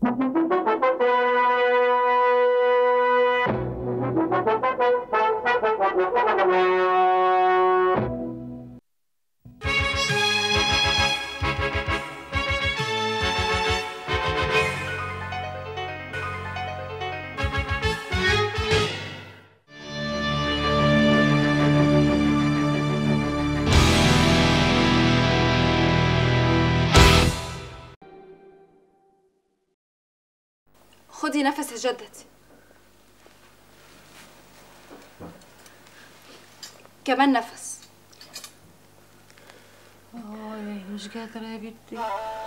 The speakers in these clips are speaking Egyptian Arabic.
خدي نفس يا جدتي كمان نفس أوي مش قادرة يا بنتي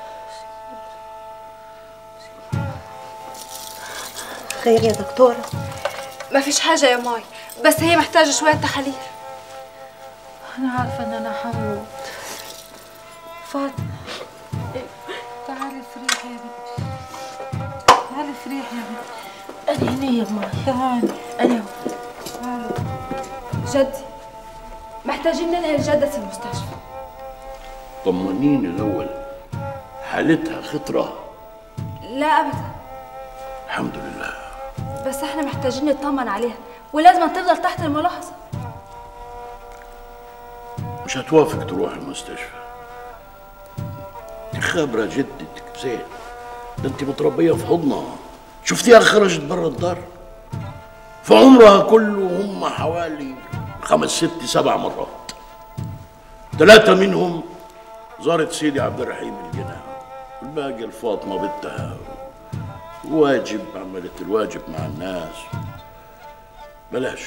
خير يا دكتورة ما فيش حاجة يا ماي بس هي محتاجة شوية تحاليل أنا عارفة إن أنا هموت فاطمة تعالي فريحي يا بنتي تعالي فريحي يا بنتي أنا هنا يا ماي تعالي أنا تعالي جدي محتاجين ننقل جدتي المستشفى طمنيني الأول حالتها خطرة لا أبدا الحمد لله بس احنا محتاجين نطمن عليها ولازم تفضل تحت الملاحظة مش هتوافق تروح المستشفى انت خابرة جدتك زين ده انت متربية في حضنها شفتيها خرجت برا الدار في عمرها كله هم حوالي خمس ست سبع مرات ثلاثة منهم زارت سيدي عبد الرحيم الجنان والباقي الفاطمة بنتها واجب عملت الواجب مع الناس بلاش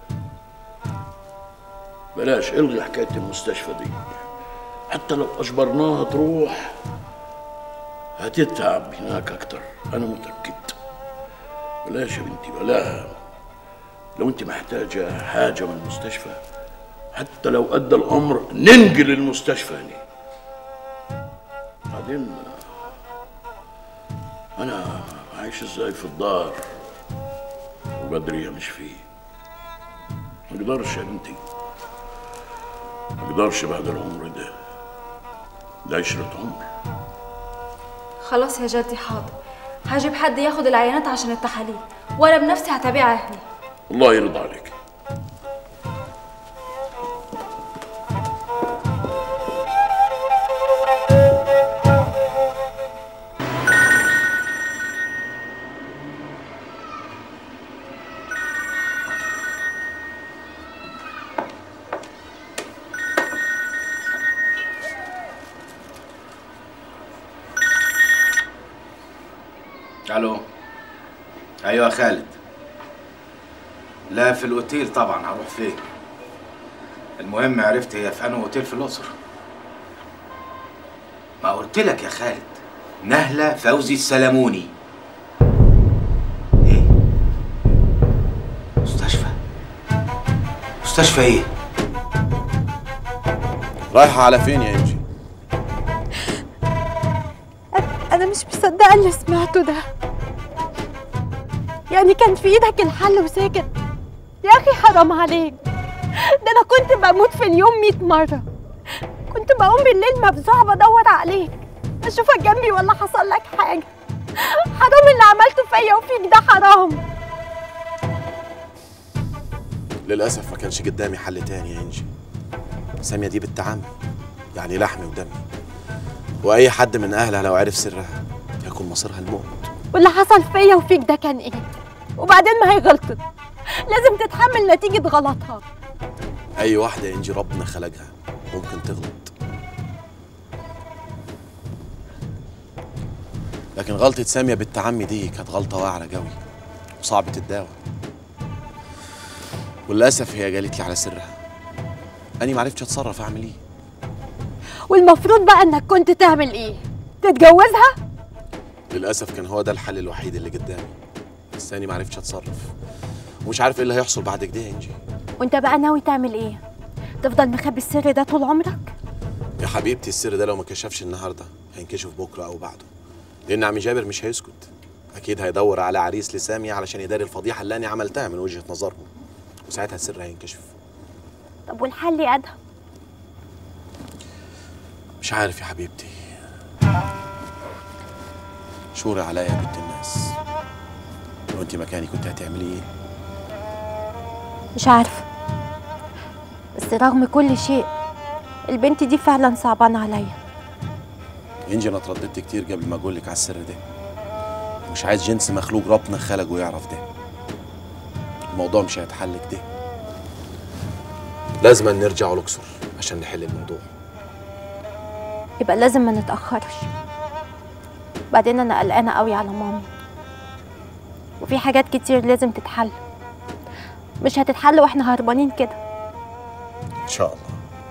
بلاش الغي حكاية المستشفى دي حتى لو أجبرناها تروح هتتعب هناك أكتر أنا متأكد بلاش يا بنتي بلاها لو أنت محتاجة حاجة من المستشفى حتى لو أدى الأمر ننقل المستشفى هنا بعدين أنا عايش إزاي في الدار وبدري مش فيه ما اقدرش يا بنتي ما اقدرش بعد العمر ده ده عشرة عمر خلاص يا جدي حاضر هجيب حد ياخد العينات عشان التحاليل وانا بنفسي هتابعها هنا الله يرضى عليك الو ايوه يا خالد لا في الاوتيل طبعا هروح فين المهم عرفت هي في انه اوتيل في الاقصر ما قلت لك يا خالد نهله فوزي السلموني ايه مستشفى مستشفى ايه رايحة على فين يا انجي؟ أنا مش مصدقة اللي سمعته ده يعني كان في إيدك الحل وساكت يا أخي حرام عليك ده أنا كنت بموت في اليوم مئة مرة كنت بقوم بالليل مفزوعة بدور عليك أشوفك جنبي ولا حصل لك حاجة حرام اللي عملته فيا وفيك ده حرام للأسف ما كانش قدامي حل تاني يا انجي سامية دي بنت عمي يعني لحمي ودمي وأي حد من أهلها لو عرف سرها يكون مصيرها الموت واللي حصل فيا وفيك ده كان إيه وبعدين ما هي غلطت لازم تتحمل نتيجة غلطها أي واحدة يا انجي ربنا خلقها ممكن تغلط لكن غلطة سامية بنت عمي دي كانت غلطة واعرة قوي وصعبة الدواء وللأسف هي قالت لي على سرها أنا معرفتش أتصرف أعمل إيه والمفروض بقى إنك كنت تعمل إيه تتجوزها للأسف كان هو ده الحل الوحيد اللي قدامي بس أنا معرفتش أتصرف ومش عارف إيه اللي هيحصل بعد كده يا إنجي وانت بقى ناوي تعمل ايه تفضل مخبي السر ده طول عمرك يا حبيبتي السر ده لو ما كشفش النهارده هينكشف بكره او بعده لان عم جابر مش هيسكت اكيد هيدور على عريس لسامية علشان يداري الفضيحه اللي انا عملتها من وجهه نظرهم وساعتها السر هينكشف طب والحل يا ادهم مش عارف يا حبيبتي شوري عليا يا بنت الناس لو انت مكاني كنت هتعملي ايه مش عارفة بس رغم كل شيء البنت دي فعلا صعبانة عليا انجي انا اترددت كتير قبل ما اقول لك على السر ده مش عايز جنس مخلوق ربنا خلقه يعرف ده الموضوع مش هيتحل كده لازم نرجع الاقصر عشان نحل الموضوع يبقى لازم ما نتأخرش بعدين أنا قلقانة قوي على مامي وفي حاجات كتير لازم تتحل مش هتتحل واحنا هربانين كده ان شاء الله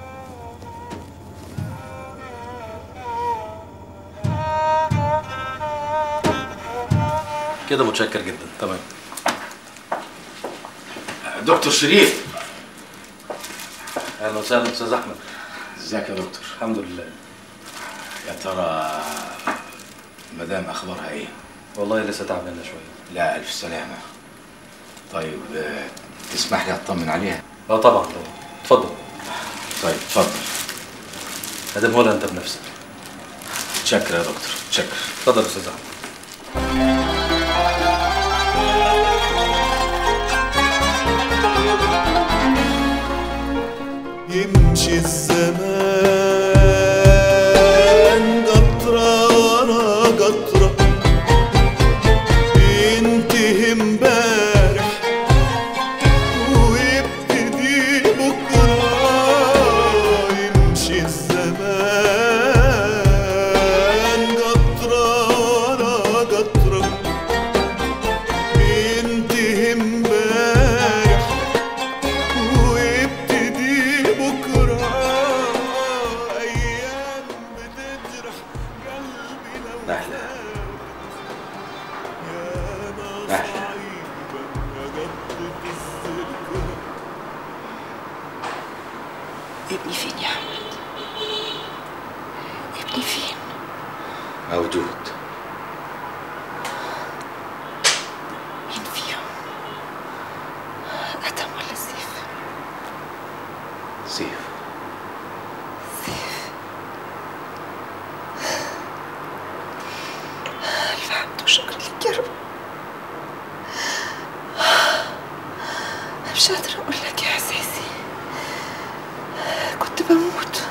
كده متشكر جدا تمام دكتور شريف اهلا وسهلا استاذ احمد ازيك يا دكتور الحمد لله يا ترى مدام اخبارها ايه والله لسه تعبانه شويه لا الف سلامه طيب آه، تسمح لي اطمن عليها اه طبعا طبعا اتفضل طيب اتفضل هدمه لها انت بنفسك تشكر يا دكتور تشكر اتفضل يا استاذ احمد يمشي الزمان قطرة ورا قطرة ينتهي امبارح ويبتدي بكرة يمشي الزمان قطرة ورا قطرة ينتهي امبارح ويبتدي بكرة أيام بتجرح قلبي لو نحلة يا ناس نحلة عيبة جدت الذكرى ابني فين يا احمد ابني فين موجود مين فيهم ادم ولا سيف سيف الف حمد وشكر لك يا رب أنا مش قادرة أقول لك يا إحساسي كنت بموت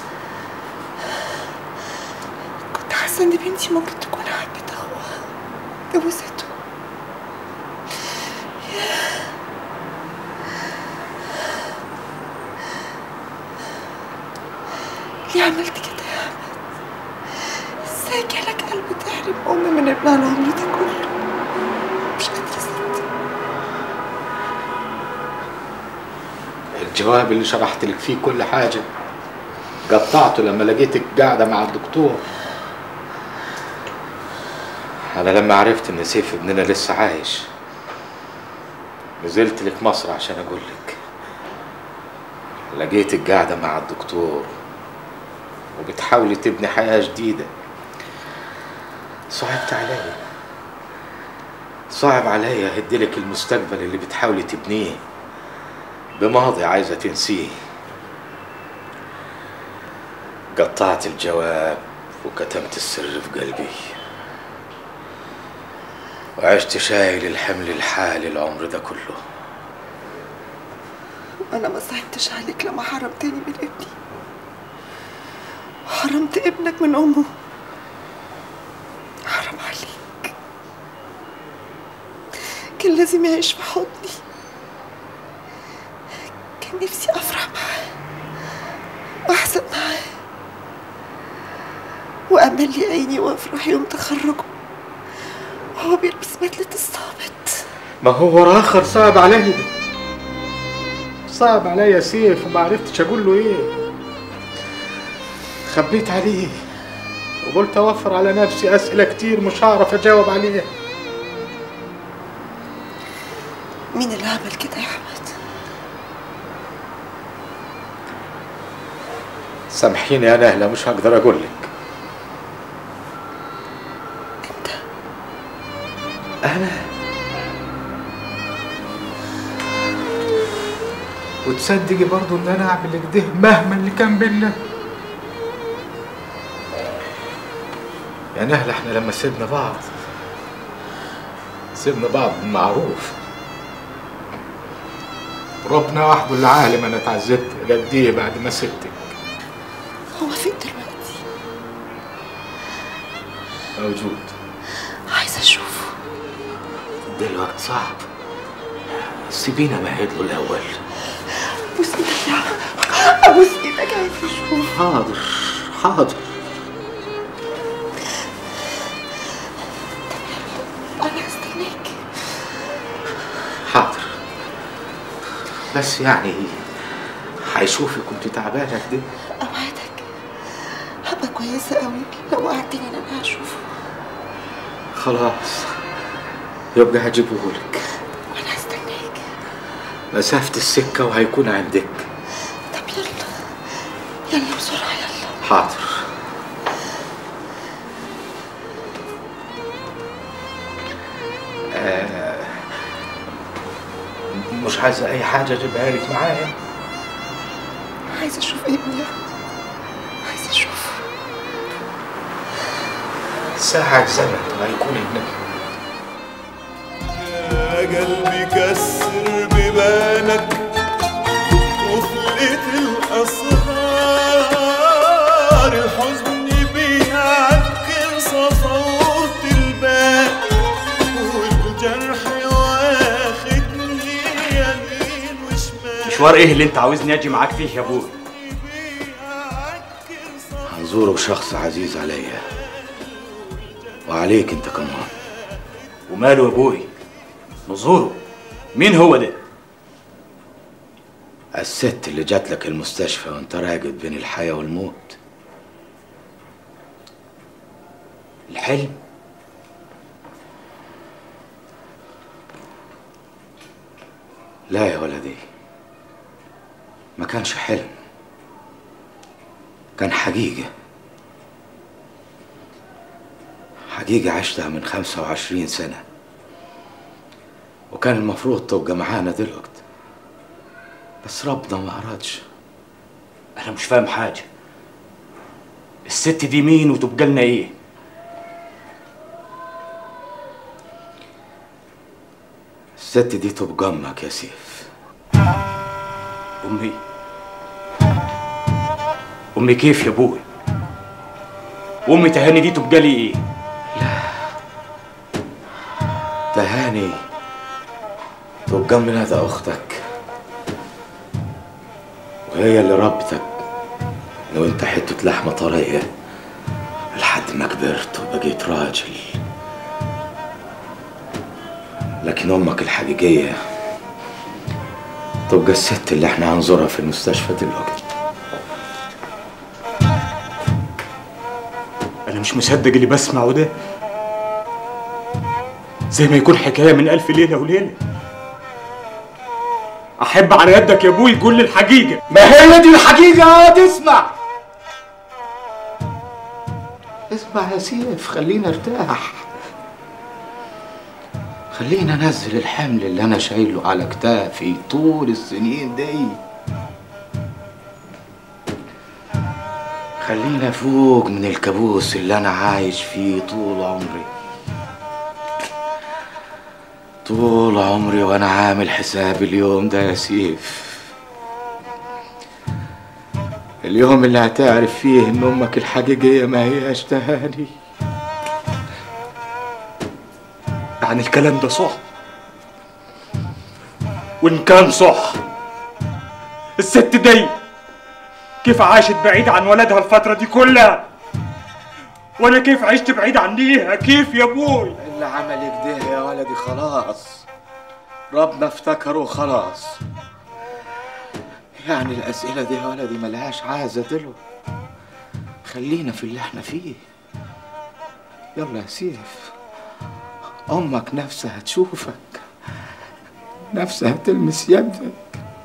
كنت حاسة إن بنتي ممكن تكون حبت أخوها جوزته ليه عملت كده يا أحمد؟ ازاي جالك قلب تحرم أم من ابنها العمر ده كله؟ مش قادرة أصدق الجواب اللي شرحت لك فيه كل حاجة قطعته لما لقيتك قاعدة مع الدكتور أنا لما عرفت إن سيف ابننا لسه عايش نزلت لك مصر عشان أقول لك لقيتك قاعدة مع الدكتور وبتحاولي تبني حياة جديدة صعبت عليا صعب عليا أهدلك المستقبل اللي بتحاولي تبنيه بماضي عايزة تنسيه قطعت الجواب وكتمت السر في قلبي وعشت شايل الحمل الحالي العمر ده كله أنا ما صعبتش عليك لما حرمتني من ابني وحرمت ابنك من أمه حرام عليك كان لازم يعيش في حضني كان نفسي أفرح معاه وأحزن معاه وأمل لي عيني وأفرح يوم تخرجه وهو بيلبس بدلة الصابت ما هو راخر صعب عليا صعب عليا سيف وما عرفتش اقول له ايه خبيت عليه وقلت اوفر على نفسي اسئله كتير مش هعرف اجاوب عليها مين اللي عمل كده يا أحمد؟ سامحيني يا نهله مش هقدر اقول لك أنت انا وتصدقي برضو ان انا اعمل كده مهما اللي كان بينا يا نهل احنا لما سيبنا بعض سيبنا بعض بالمعروف ربنا وحده اللي عالم انا اتعذبت قد ايه بعد ما سبتك هو فين دلوقتي موجود عايزه اشوفه دلوقتي صعب سيبينا مهد له الاول ابوس ايدك يا عم. ابوس ايدك عايزه اشوفه حاضر حاضر انا هستناك حاضر بس يعني هيشوفك كنت تعبانه كده اوعدك هبقى كويسه قوي لو وعدتني ان انا هشوفه خلاص يبقى هجيبهولك وانا هستناك مسافة السكة وهيكون عندك طب يلا يلا بسرعه يلا حاضر آه مش عايزة أي حاجة أجيبها لك معايا عايزه اشوف ابني عايزه اشوفه ساعة زمن وهيكون هناك يا قلبي كسر ببانك وخلة الأسرار الحزن بيعكر صفوت الباب والجرح واخدني يمين وشمال مشوار ايه اللي انت عاوزني اجي معاك فيه يا ابوي هنزوره شخص عزيز عليا وعليك انت كمان وماله يا ابوي نزوره مين هو ده الست اللي جات لك المستشفى وانت راقد بين الحياة والموت الحلم لا يا ولدي ما كانش حلم كان حقيقة حقيقة عشتها من خمسة وعشرين سنة وكان المفروض تبقى معانا دلوقتي بس ربنا ما أرادش انا مش فاهم حاجه الست دي مين وتبقى لنا ايه الست دي تبقى أمك يا سيف امي امي كيف يا ابوي امي تهاني دي تبقى لي ايه تهاني تبقى من هذا أختك وهي اللي ربتك لو انت حتة لحمة طرية لحد ما كبرت وبقيت راجل لكن أمك الحقيقية تبقى الست اللي احنا هنزورها في المستشفى دلوقتي انا مش مصدق اللي بسمعه ده زي ما يكون حكايه من الف ليله وليله احب على يدك يا ابوي قول لي الحقيقه ما هي دي الحقيقة تسمع اسمع يا سيف خلينا ارتاح خلينا انزل الحمل اللي انا شايله على كتافي طول السنين دي خلينا فوق من الكابوس اللي انا عايش فيه طول عمري طول عمري وانا عامل حساب اليوم ده يا سيف اليوم اللي هتعرف فيه ان امك الحقيقية ما هياش تهاني يعني الكلام ده صح وان كان صح الست دي كيف عاشت بعيد عن ولدها الفترة دي كلها وانا كيف عشت بعيد عنيها كيف يا ابوي اللي عمل كده يا ولدي خلاص ربنا افتكره خلاص يعني الأسئلة دي يا ولدي ملهاش عازة دلو خلينا في اللي احنا فيه يلا يا سيف أمك نفسها تشوفك نفسها تلمس يدك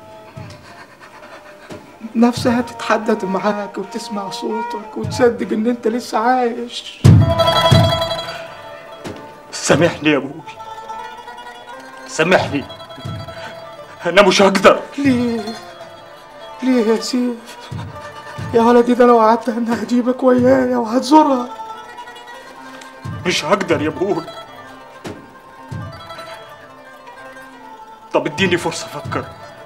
نفسها تتحدث معاك وتسمع صوتك وتصدق ان انت لسه عايش سامحني يا ابوي سامحني انا مش هقدر ليه؟ ليه يا سيف؟ يا ولدي ده لو قعدت انا هجيبك ويايا وهتزورها مش هقدر يا ابوي طب اديني فرصة افكر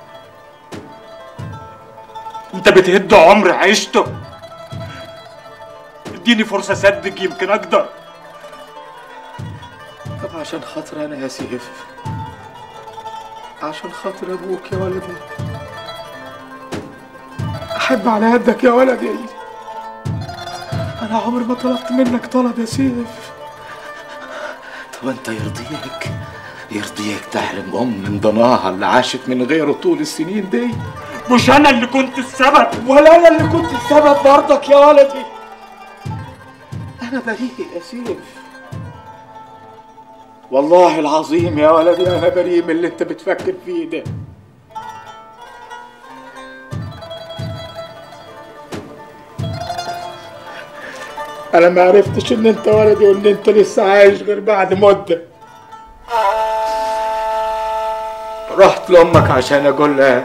انت بتهد عمر عشته اديني فرصة اصدق يمكن اقدر طب عشان خاطر انا يا سيف عشان خاطر ابوك يا ولدي احب على يدك يا ولدي انا عمري ما طلبت منك طلب يا سيف طب انت يرضيك يرضيك تحرم ام من ضناها اللي عاشت من غيره طول السنين دي مش انا اللي كنت السبب ولا انا اللي كنت السبب برضك يا ولدي انا بريء يا سيف والله العظيم يا ولدي انا بريء من اللي انت بتفكر فيه ده انا ما عرفتش ان انت ولدي وان انت لسه عايش غير بعد مده رحت لامك عشان اقول لها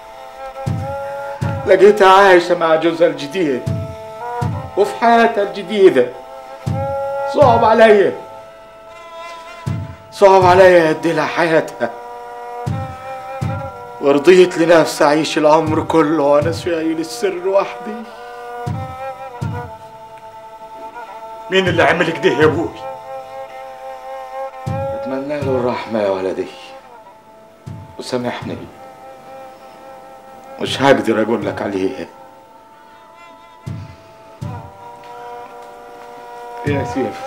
لقيتها عايشه مع جوزها الجديد وفي حياتها الجديده صعب عليا صعب عليا ادي لها حياتها ورضيت لنفسي اعيش العمر كله وانا شايل السر وحدي مين اللي عمل كده يا ابوي اتمنى له الرحمه يا ولدي وسامحني مش هقدر اقول لك عليها يا سيف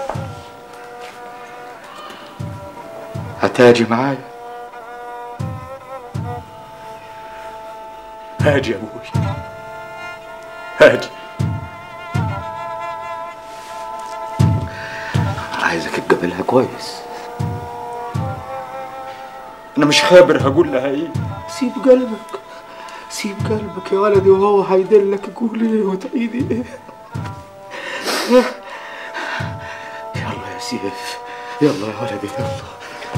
هتاجي معايا هاجي يا ابوي هاجي عايزك تقابلها كويس انا مش خابر هقول لها ايه سيب قلبك سيب قلبك يا ولدي وهو هيدلك يقول ايه وتعيد ايه يلا يا سيف يلا يا ولدي يلا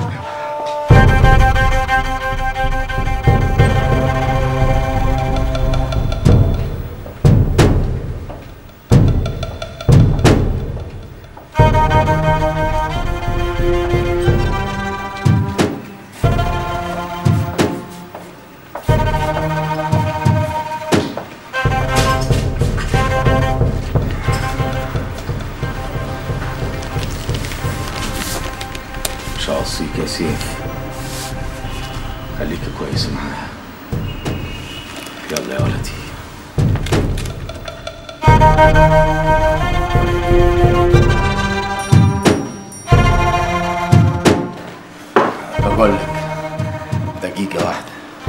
مش هقصيك يا سيف خليك كويس معاها يلا يا ولدي بقول لك دقيقة واحدة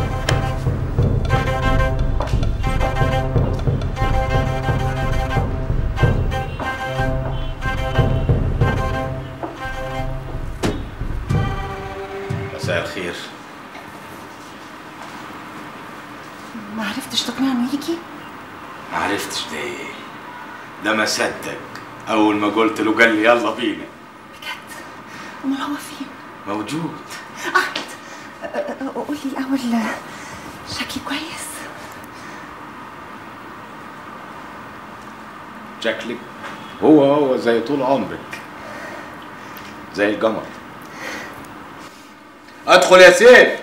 مساء الخير ما عرفتش تقنعني يجي ما عرفتش ده ايه ده ما صدق اول ما قلت له قال لي يلا بينا امال هو فين موجود قولي الاول شكلي كويس شكلك هو هو زي طول عمرك زي القمر ادخل يا سيف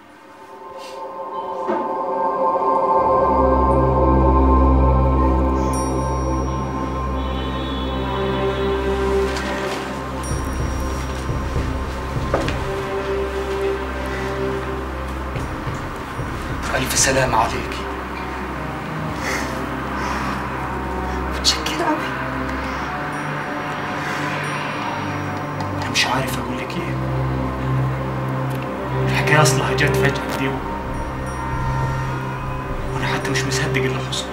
ألف سلام عليك متشكرة قوي انا مش عارف اقول لك ايه الحكايه اصلها جت فجاه دي و... وانا حتى مش مصدق اللي حصل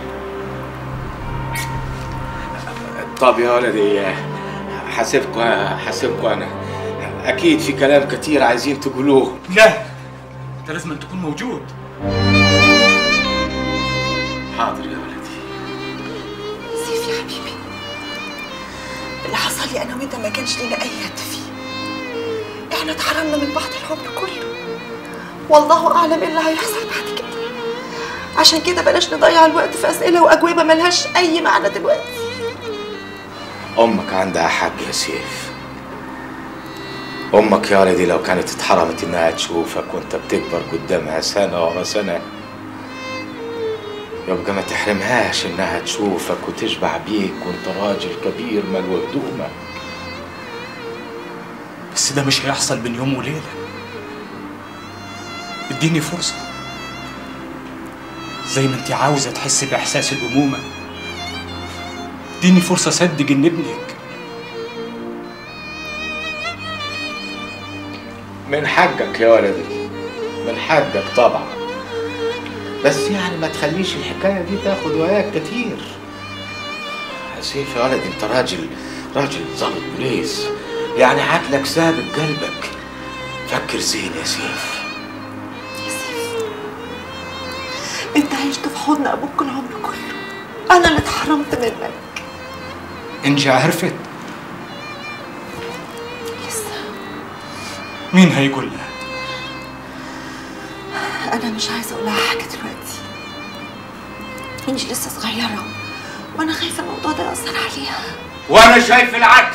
طب يا ولدي حاسبكوا حاسبكوا انا اكيد في كلام كتير عايزين تقولوه لا انت لازم أن تكون موجود حاضر يا ولدي سيف يا حبيبي اللي حصل لي انا وانت ما كانش لينا اي يد فيه احنا اتحرمنا من بعض العمر كله والله اعلم ايه اللي هيحصل بعد كده عشان كده بلاش نضيع الوقت في اسئله واجوبه ملهاش اي معنى دلوقتي امك عندها حق يا سيف امك يا ولدي لو كانت اتحرمت انها تشوفك وانت بتكبر قدامها سنه ورا سنه يبقى ما تحرمهاش انها تشوفك وتشبع بيك وانت راجل كبير ملو هدومك بس ده مش هيحصل بين يوم وليلة اديني فرصة زي ما انت عاوزة تحسي بإحساس الأمومة اديني فرصة أصدق إن ابنك من حقك يا ولدي من حقك طبعا بس يعني ما تخليش الحكايه دي تاخد وياك كتير يا سيف يا ولدي انت راجل راجل ضابط بوليس يعني عقلك سابق قلبك فكر زين يا سيف انت عشت في حضن ابوك العمر كله انا اللي اتحرمت منك إنجي عرفت لسه مين هيقول لها انا مش عايزه اقول لها حاجه دلوقتي انجي لسه صغيره وانا خايفه الموضوع ده ياثر عليها وانا شايف العكس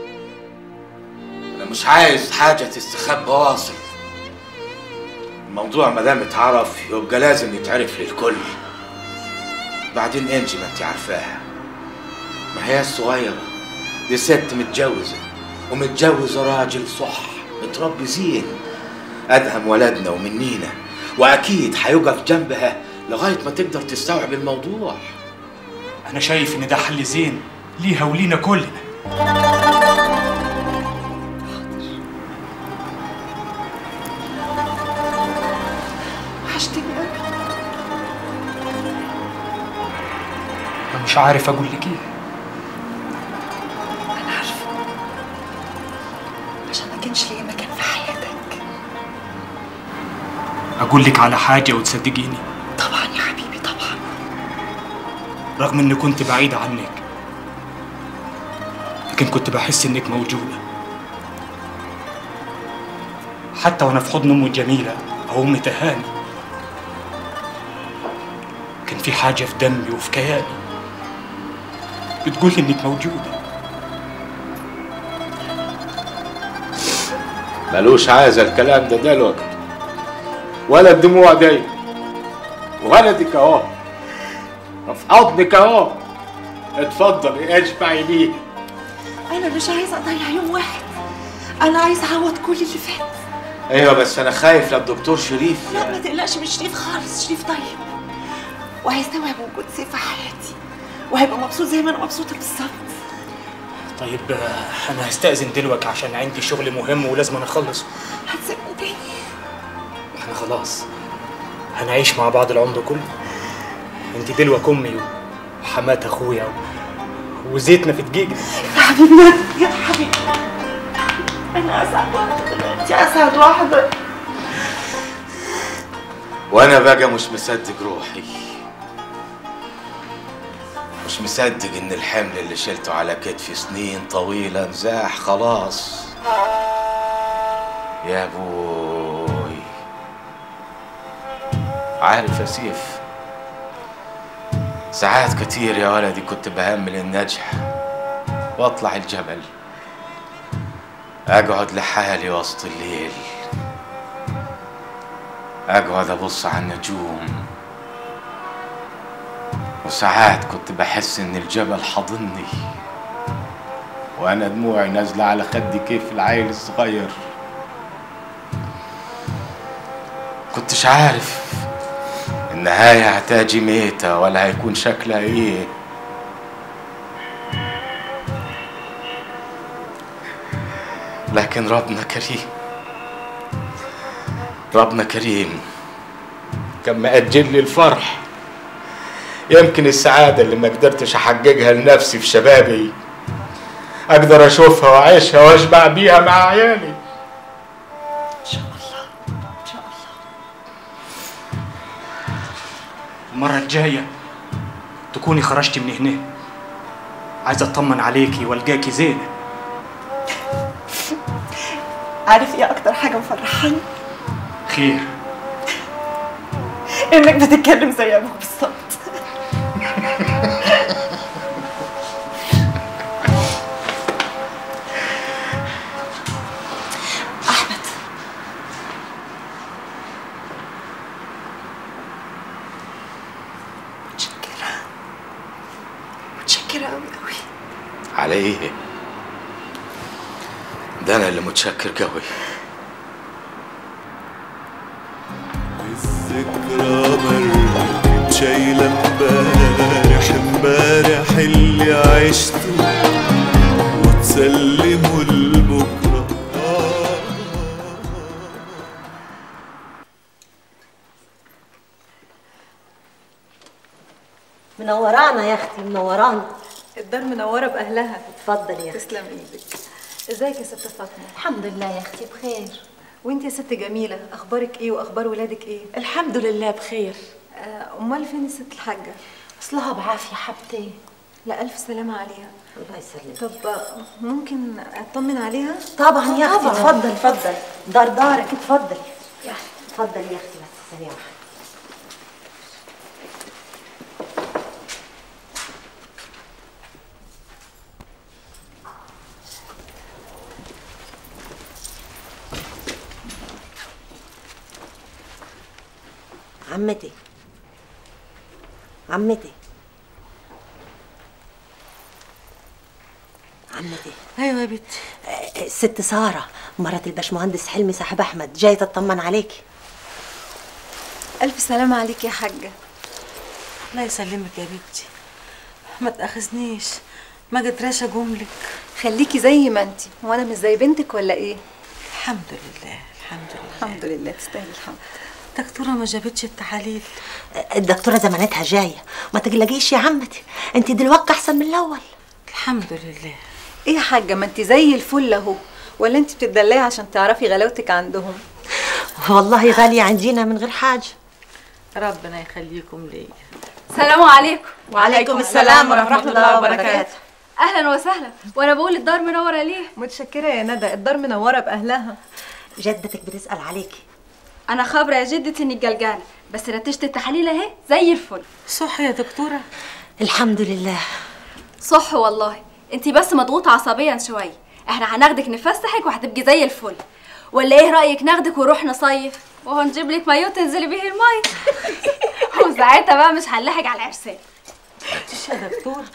انا مش عايز حاجه تستخبى واصل الموضوع ما دام اتعرف يبقى لازم يتعرف للكل بعدين انجي ما انت عارفاها ما هي الصغيره دي ست متجوزه ومتجوزه راجل صح متربي زين ادهم ولدنا ومنينا واكيد هيقف جنبها لغايه ما تقدر تستوعب الموضوع أنا شايف إن ده حل زين ليها ولينا كلنا وحشتني قوي أنا مش عارف أقول لك إيه انا عارفه عشان ما كانش ليا مكان في حياتك أقول لك على حاجة وتصدقيني طبعا يا حبيبي طبعا رغم إني كنت بعيد عنك لكن كنت بحس إنك موجودة حتى وأنا في حضن أمي جميلة أو أمي تهاني كان في حاجة في دمي وفي كياني بتقول لي إنك موجودة ملوش عايز الكلام ده دلوقتي ولا الدموع دي ولدك اهو في حضنك اهو اتفضل اشبعي بيه انا مش عايزه اضيع يوم واحد انا عايزه اعوض كل اللي فات ايوه بس انا خايف للدكتور شريف لا ما تقلقش من شريف خالص شريف طيب وهيستوعب وجود سيف في حياتي وهيبقى مبسوط زي ما انا مبسوطه بالظبط طيب آه، أنا هستأذن دلوقتي عشان عندي شغل مهم ولازم أنا أخلص هتسيبني تاني احنا خلاص هنعيش مع بعض العمر كله انت دلوقتي امي وحمات اخويا و... وزيتنا في دقيقة يا حبيبي يا حبيبي انا اسعد واحده دلوقتي اسعد واحده وانا بقى مش مصدق روحي مش مصدق ان الحمل اللي شلته على كتفي سنين طويله نزاح خلاص يا ابوي عارف يا سيف ساعات كتير يا ولدي كنت بهمل النجح واطلع الجبل اقعد لحالي وسط الليل اقعد ابص على النجوم وساعات كنت بحس ان الجبل حاضني وانا دموعي نازله على خدي كيف العيل الصغير كنتش عارف النهاية هتاجي ميتة ولا هيكون شكلها ايه لكن ربنا كريم ربنا كريم كان مأجل لي الفرح يمكن السعادة اللي ما قدرتش أحققها لنفسي في شبابي أقدر أشوفها وأعيشها وأشبع بيها مع عيالي ان شاء الله ان شاء الله المرة الجاية تكوني خرجتي من هنا عايز اطمن عليكي والقاكي زينة عارف ايه اكتر حاجه مفرحاني خير انك بتتكلم زي ابوك بالظبط على ايه ده انا اللي متشكر قوي الذكرى مرت شايلة امبارح امبارح اللي عشته وتسلمه لبكرة منورانا يا اختي منورانا الدار منوره باهلها اتفضل يا اختي تسلم ايدك ازيك يا ست فاطمه الحمد لله يا اختي بخير وانت يا ست جميله اخبارك ايه واخبار ولادك ايه الحمد لله بخير آه، امال فين الست الحاجه اصلها بعافيه حبتين لا الف سلامه عليها الله يسلمك طب آه، ممكن اطمن عليها طبعا يا اختي طبعاً. اتفضل اتفضل دار دارك اتفضل اتفضل يا اختي بس ثانيه واحده عمتي عمتي عمتي ايوه يا بنتي آه، الست ساره مرات الباشمهندس حلمي صاحب احمد جاي تطمن عليكي الف سلامه عليك يا حاجه الله يسلمك يا بنتي ما تاخذنيش ما قدراش اقوملك خليكي زي ما انت وانا مش زي بنتك ولا ايه الحمد لله الحمد لله الحمد لله تستاهلي الحمد دكتوره ما جابتش التحاليل الدكتوره زمانتها جايه ما تقلقيش يا عمتي انت دلوقتي احسن من الاول الحمد لله ايه يا حاجه ما انت زي الفل اهو ولا انت بتدلعي عشان تعرفي غلاوتك عندهم والله غاليه عندنا من غير حاجه ربنا يخليكم ليا السلام عليكم وعليكم السلام ورحمة الله وبركاته. اهلا وسهلا وانا بقول الدار منوره ليه متشكره يا ندى الدار منوره باهلها جدتك بتسال عليكي انا خابره يا جدتي انك جلجانه بس نتيجه التحاليل اهي زي الفل صح يا دكتوره الحمد لله صح والله انتي بس مضغوطه عصبيا شويه احنا هناخدك نفسحك وهتبقي زي الفل ولا ايه رايك ناخدك ونروح نصيف وهنجيب لك مايو تنزلي بيه الماي وساعتها بقى مش هنلحق على العرسان تش يا دكتور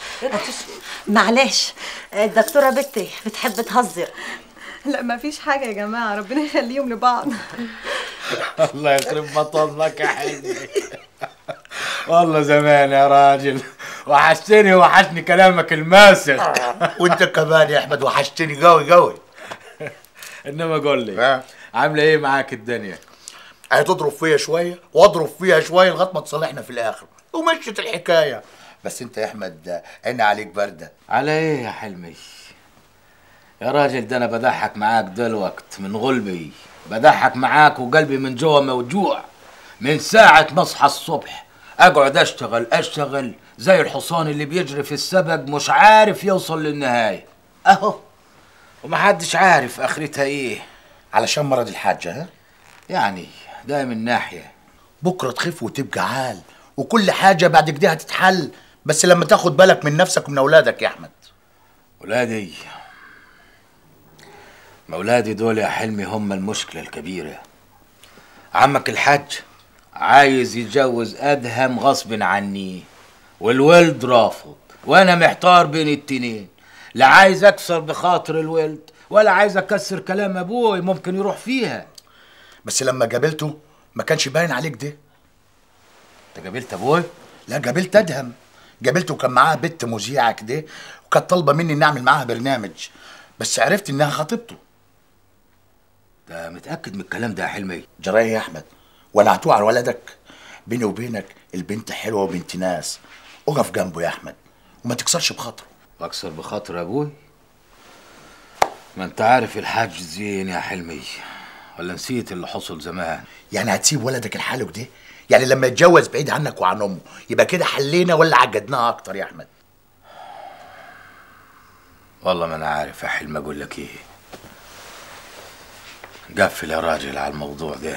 معلش الدكتوره بنتي بتحب تهزر لا ما فيش حاجه يا جماعه ربنا يخليهم لبعض الله يخرب بطنك يا حلمي والله زمان يا راجل وحشتني وحشني كلامك الماسخ وانت كمان يا احمد وحشتني قوي قوي انما قول لي عامله ايه معاك الدنيا هتضرب فيا شويه واضرب فيها شويه لغايه ما تصالحنا في الاخر ومشت الحكايه بس انت يا احمد عيني عليك برده على ايه يا حلمي يا راجل ده انا بضحك معاك دلوقت من غلبي بضحك معاك وقلبي من جوه موجوع من ساعة ما اصحى الصبح اقعد اشتغل اشتغل زي الحصان اللي بيجري في السبق مش عارف يوصل للنهاية اهو ومحدش عارف اخرتها ايه علشان مرض الحاجه ها يعني ده من ناحية بكره تخف وتبقى عال وكل حاجه بعد كده هتتحل بس لما تاخد بالك من نفسك ومن اولادك يا احمد ولادي ما ولادي دول يا حلمي هم المشكلة الكبيرة عمك الحاج عايز يتجوز أدهم غصب عني والولد رافض وأنا محتار بين التنين لا عايز أكسر بخاطر الولد ولا عايز أكسر كلام أبوي ممكن يروح فيها بس لما قابلته ما كانش باين عليك ده أنت قابلت أبوي؟ لا قابلت ادهم قابلته وكان معاها بنت مذيعه كده وكانت طالبه مني اني اعمل معاها برنامج بس عرفت انها خطيبته ده متأكد من الكلام ده يا حلمي جرايه يا احمد ولعتوه على ولدك بيني وبينك البنت حلوه وبنت ناس اقف جنبه يا احمد وما تكسرش بخاطره واكسر بخاطر ابوي ما انت عارف الحاج زين يا حلمي ولا نسيت اللي حصل زمان يعني هتسيب ولدك الحالة ده يعني لما يتجوز بعيد عنك وعن امه يبقى كده حلينا ولا عجدناها اكتر يا احمد والله ما انا عارف يا حلم اقول لك ايه قفل يا راجل على الموضوع ده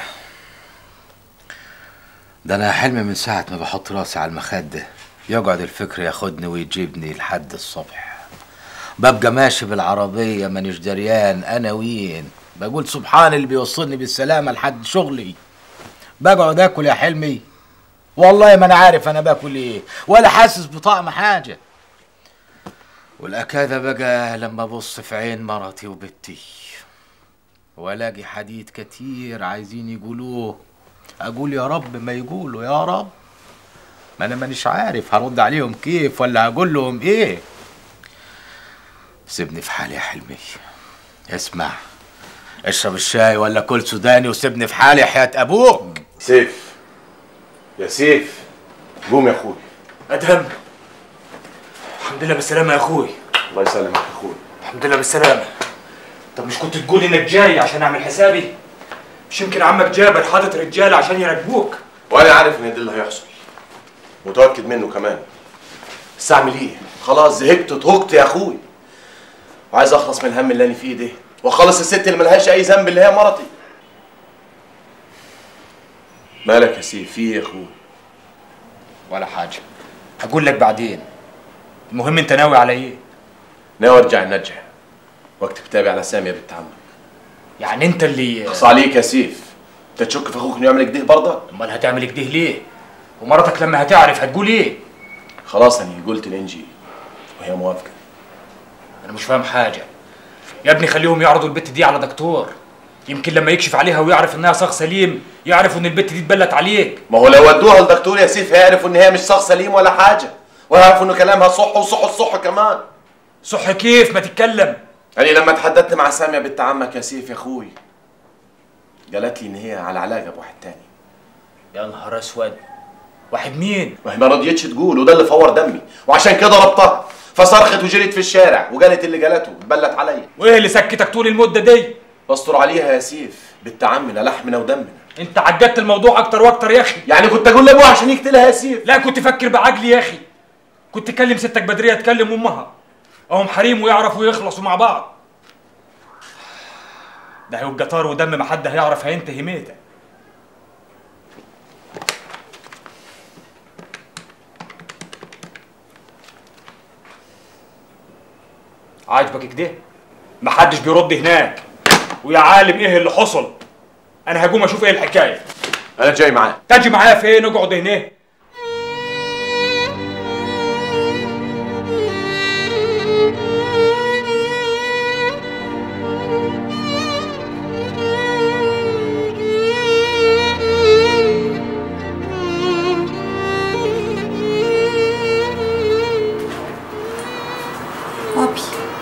ده انا يا حلمي من ساعة ما بحط راسي على المخدة يقعد الفكر ياخدني ويجيبني لحد الصبح ببقى ماشي بالعربية مانيش دريان انا وين بقول سبحان اللي بيوصلني بالسلامة لحد شغلي بقعد اكل يا حلمي والله ما انا عارف انا باكل ايه ولا حاسس بطعم حاجة والأكادة بقى لما أبص في عين مرتي وبنتي وألاقي حديد كتير عايزين يقولوه أقول يا رب ما يقولوا يا رب ما أنا مانيش عارف هرد عليهم كيف ولا هقول لهم إيه سيبني في حالي يا حلمي اسمع اشرب الشاي ولا كل سوداني وسيبني في حالي حياة أبوك سيف يا سيف قوم يا اخوي ادهم الحمد لله بالسلامه يا اخوي الله يسلمك يا اخوي الحمد لله بالسلامه طب مش كنت تقول انك جاي عشان اعمل حسابي مش يمكن عمك جابر حاطط رجاله عشان يراقبوك وانا عارف ان ده اللي هيحصل متاكد منه كمان بس اعمل ايه خلاص زهقت طهقت يا اخوي وعايز اخلص من الهم اللي انا فيه ده واخلص الست اللي ملهاش اي ذنب اللي هي مرتي مالك يا سيف في ايه يا اخوي ولا حاجه هقول لك بعدين المهم انت ناوي على ايه ناوي ارجع النجع واكتب كتابي على ساميه بنت عمك يعني انت اللي اخص عليك يا سيف انت تشك في اخوك انه يعمل كده برضه امال هتعمل كده ليه ومراتك لما هتعرف هتقول ايه خلاص انا قلت لانجي وهي موافقه انا مش فاهم حاجه يا ابني خليهم يعرضوا البت دي على دكتور يمكن لما يكشف عليها ويعرف انها صاغ سليم يعرف ان البت دي اتبلت عليك ما هو لو ودوها للدكتور يا سيف هيعرفوا ان هي مش شخص سليم ولا حاجه ويعرفوا انه كلامها صح وصح الصح كمان صح كيف ما تتكلم يعني لما تحدثت مع ساميه بنت عمك يا سيف يا اخوي قالت لي ان هي على علاقه بواحد تاني يا نهار اسود واحد مين ما هي ما رضيتش تقول وده اللي فور دمي وعشان كده ربطها فصرخت وجريت في الشارع وقالت اللي قالته اتبلت عليا وايه اللي سكتك طول المده دي بستر عليها يا سيف بنت عمنا لحمنا ودمنا انت عجبت الموضوع اكتر واكتر يا اخي يعني كنت اقول لابوها عشان يقتلها يا سيف لا كنت فكر بعقلي يا اخي كنت تكلم ستك بدريه تكلم امها اهم حريم ويعرفوا يخلصوا مع بعض ده هيبقى طار ودم ما حد هيعرف هينتهي ميته عاجبك كده محدش بيرد هناك ويا عالم ايه اللي حصل انا هقوم اشوف ايه الحكايه انا جاي معاك تجي معايا فين اقعد هنا بابي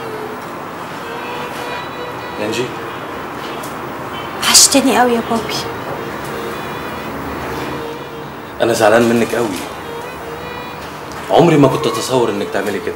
انجي وحشتني قوي يا بابي انا زعلان منك قوي عمري ما كنت اتصور انك تعملي كده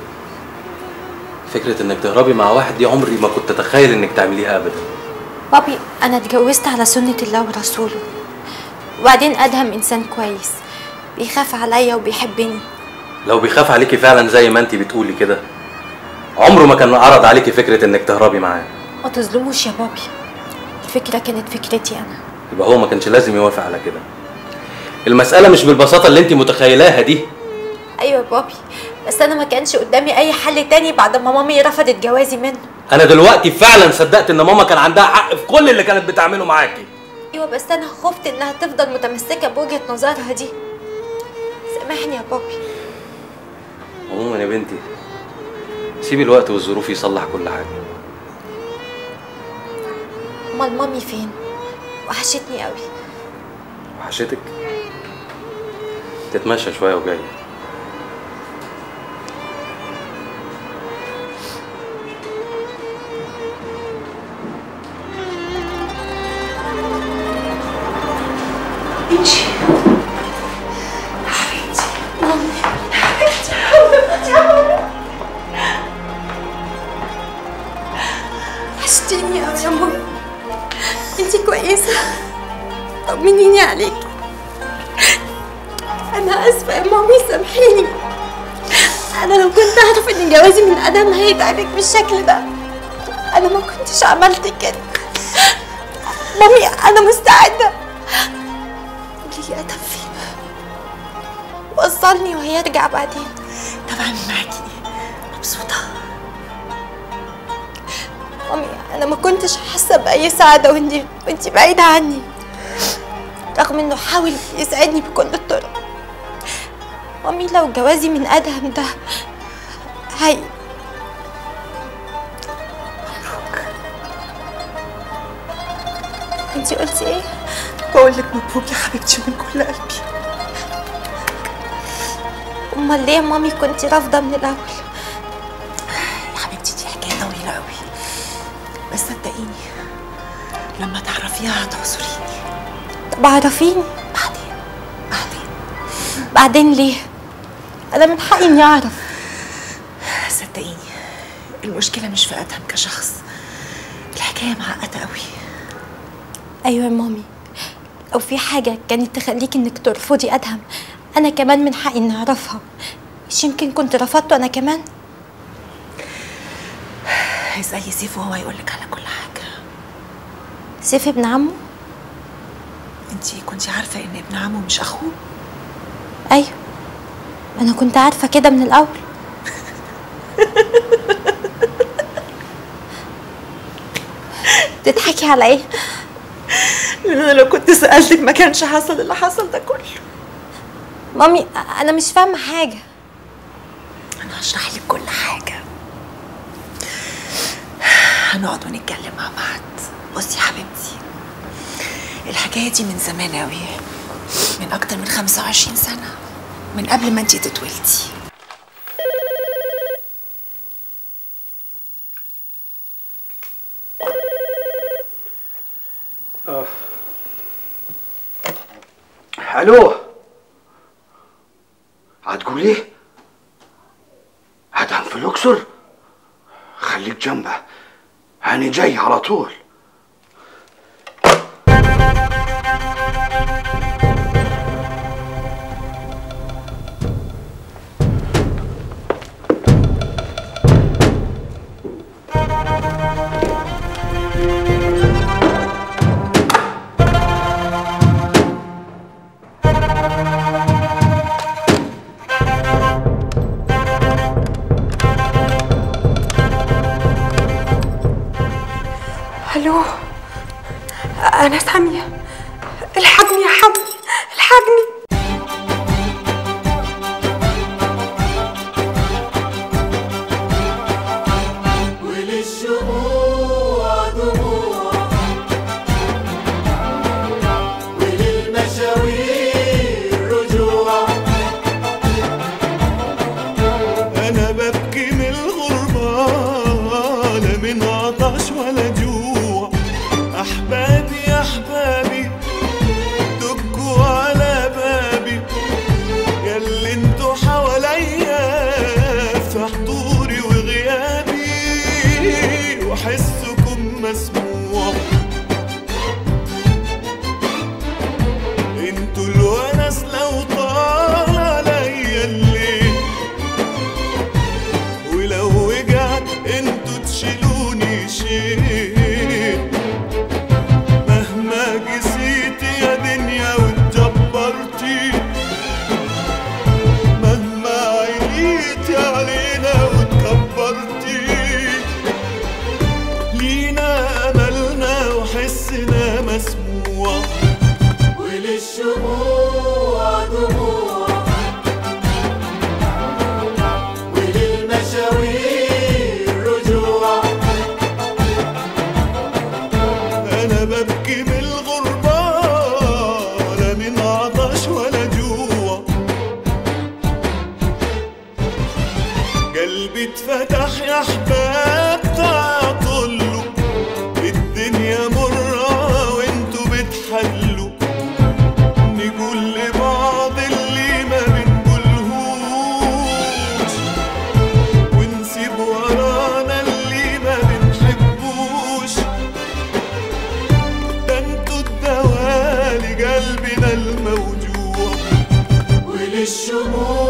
فكرة انك تهربي مع واحد دي عمري ما كنت اتخيل انك تعمليها ابدا بابي انا اتجوزت على سنة الله ورسوله وبعدين ادهم انسان كويس بيخاف عليا وبيحبني لو بيخاف عليكي فعلا زي ما انتي بتقولي كده عمره ما كان عرض عليكي فكرة انك تهربي معاه ما تظلموش يا بابي الفكرة كانت فكرتي انا يبقى هو ما كانش لازم يوافق على كده المسألة مش بالبساطة اللي انتي متخيلاها دي ايوه يا بابي بس انا ما كانش قدامي اي حل تاني بعد ما مامي رفضت جوازي منه انا دلوقتي فعلا صدقت ان ماما كان عندها حق في كل اللي كانت بتعمله معاكي ايوه بس انا خفت انها تفضل متمسكة بوجهة نظرها دي سامحني يا بابي عموما يا بنتي سيبي الوقت والظروف يصلح كل حاجة امال مامي فين وحشتني قوي وحشتك تتمشى شوية وجاية انجي حبيبتي مامي حبيبتي حبيبتي حبيبتي وحشتيني قوي يا ماما انتي كويسة طمنيني عليكي انا اسفة يا مامي سامحيني انا لو كنت اعرف ان جوازي من ادم هيتعبك بالشكل ده انا ما كنتش عملت كده مامي انا مستعدة قولي لي ادم فين وصلني وهيرجع بعدين طبعا معاكي مبسوطة مامي انا ما كنتش حاسه باي سعاده وانتي وانتي بعيده عني رغم انه حاول يسعدني بكل الطرق مامي لو جوازي من ادهم ده هي انت قلتي ايه بقول لك مبروك يا حبيبتي من كل قلبي امال ليه يا مامي كنت رافضه من الاول يا حبيبتي دي حكايه طويله قوي بس صدقيني لما تعرفيها هتعذريني طب عرفيني بعدين بعدين بعدين ليه انا من حقي اني اعرف صدقيني المشكله مش في ادهم كشخص الحكايه معقده قوي ايوه يا مامي لو في حاجه كانت تخليك انك ترفضي ادهم انا كمان من حقي اني اعرفها مش يمكن كنت رفضته انا كمان اسالي سيف وهو يقول لك على كل حاجه سيف ابن عمه انتي كنتي عارفه ان ابن عمه مش اخوه ايوه انا كنت عارفه كده من الاول تضحكي على ايه لان انا لو كنت سالتك ما كانش حصل اللي حصل ده كله مامي انا مش فاهمه حاجه انا هشرح لك كل حاجه هنقعد ونتكلم مع بعض بصي يا حبيبتي الحكايه دي من زمان قوي من اكتر من 25 سنه من قبل ما انتي تتولدي الو هتقول ايه هدهم في الاقصر خليك جنبه انا جاي على طول الو انا ساميه الحقني يا حمي الحقني وللشموع دموع وللمشاوير رجوع أنا ببكي من الغربة لا من عطش ولا جوع أحبابي يا أحبابي دقوا على بابي ياللي انتوا حواليا في حضوري وغيابي وحسكم مسموع انتوا الونس لو طال عليا الليل ولو وجعت انتوا تشيلوني شيل مهما جسيت يا دنيا واتجبرتي مهما عليتي علينا واتكبرتي لينا املنا وحسنا مسموع وللشموع دموع وللمشاوير رجوع انا ببكي من الغربة لا من عطش ولا جوع قلبي اتفتح يا احباب تعطله الدنيا مرة وانتوا بتحلوا نقول لبعض اللي ما بنقولهوش ونسيب ورانا اللي ما بنحبوش ده انتوا الدواء لقلبنا الموجوع وللشموع